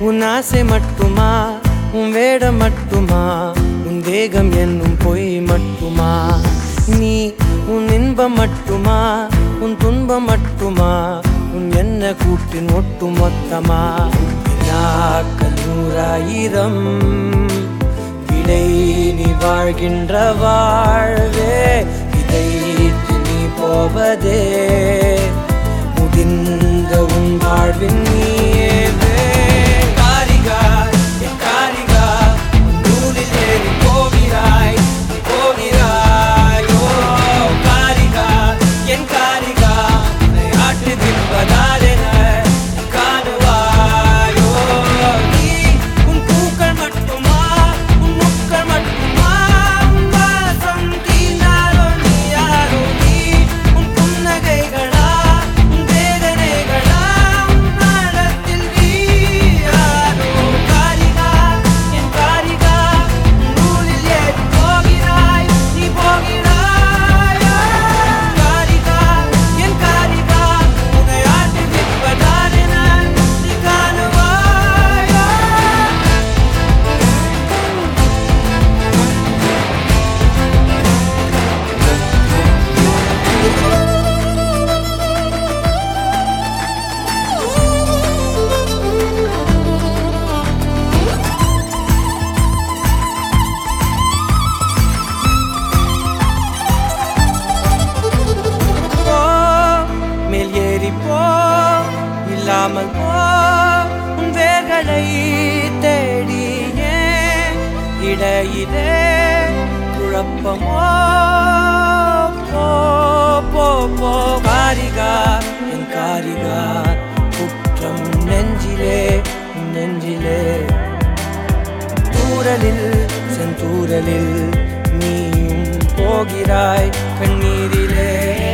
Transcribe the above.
உன் ஆசை மட்டுமா உன் வேடம் மட்டுமா உன் தேகம் என்னும் பொய் மட்டுமா நீ உன் இன்பம் மட்டுமா உன் துன்பம் மட்டுமா உன் என்ன கூட்டின் ஒட்டு மொத்தமா வினாக்கள் நூறாயிரம் விடை நீ வாழ்கின்ற வாழ்வே இதை நீ போவதே முடிந்த உன் வாழ்வின் நீவே காரிகா என் காரிகா உன் நூலில் ஏறி போகிறாய் நீ போகிறாய் ஓ காரிகா என் காரிகா உன்னை ஆட்டு தின்பதாலென நீ காணுவாயோ நீ உன் பூக்கள் மட்டுமா உன் முக்கள் மட்டுமா உன் வாசம் தீண்டாரோ நீ யாரோ நீ உன் புன்னகைகளா உன் வேதனைகளா உன் நாளத்தில் நீ யாரோ காரிகா என் காரிகா உன் நூலில் ஏறி போகிறாய் நீ போகிறாயா காரிகா என் காரிகா உன்னை ஆட்டி விற்பதானென நீ காணுவாயா போ மேல் ஏறி போ இல்லாமல் போ உன் வேர்களை தேடியே இடையிலே குழப்பமோ போ போ போ காரிகா என் காரிகா குற்றம் நெஞ்சிலே நெஞ்சிலே தூரலில் செந்தூரலில் நீயும் போகிறாய் கண்ணீரிலே